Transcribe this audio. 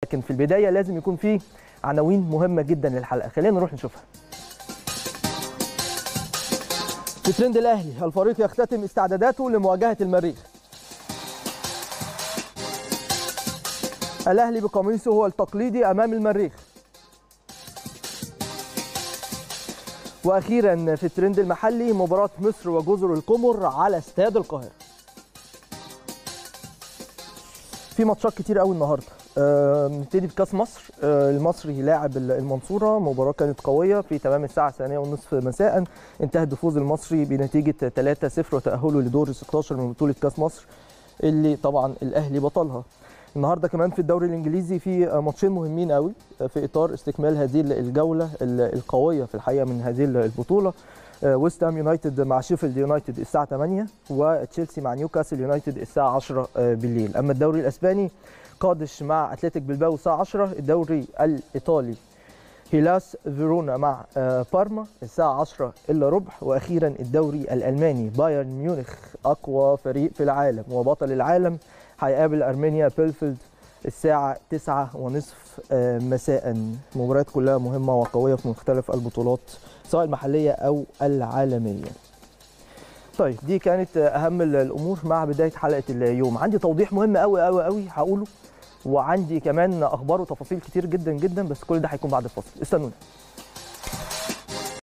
لكن في البدايه لازم يكون في عناوين مهمه جدا للحلقه خلينا نروح نشوفها في ترند الاهلي الفريق يختتم استعداداته لمواجهه المريخ الاهلي بقميصه هو التقليدي امام المريخ واخيرا في الترند المحلي مباراه مصر وجزر القمر على استاد القاهره في ماتشات كتير قوي النهارده آه، نبتدي بكاس مصر آه، المصري لاعب المنصوره مباراه كانت قويه في تمام الساعه الثانيه ونصف مساء انتهت بفوز المصري بنتيجه 3-0 وتاهله لدور 16 من بطوله كاس مصر اللي طبعا الاهلي بطلها النهارده كمان في الدوري الانجليزي في ماتشين مهمين قوي في اطار استكمال هذه الجوله القويه في الحقيقه من هذه البطوله ويست هام يونايتد مع شيفيلد يونايتد الساعه 8 وتشيلسي مع نيوكاسل يونايتد الساعه 10 بالليل اما الدوري الاسباني قادش مع اتلتيك بلباو الساعه 10 الدوري الايطالي هيلاس فيرونا مع بارما الساعة 10 إلا ربع وأخيرا الدوري الألماني بايرن ميونخ أقوى فريق في العالم وبطل العالم هيقابل أرمينيا بيلفيلد الساعة 9 ونصف مساء مباريات كلها مهمة وقوية في مختلف البطولات سواء المحلية أو العالمية طيب دي كانت أهم الأمور مع بداية حلقة اليوم عندي توضيح مهم أوي أوي أوي هقوله وعندي كمان أخبار وتفاصيل كتير جدا جدا بس كل ده هيكون بعد الفاصل استنونا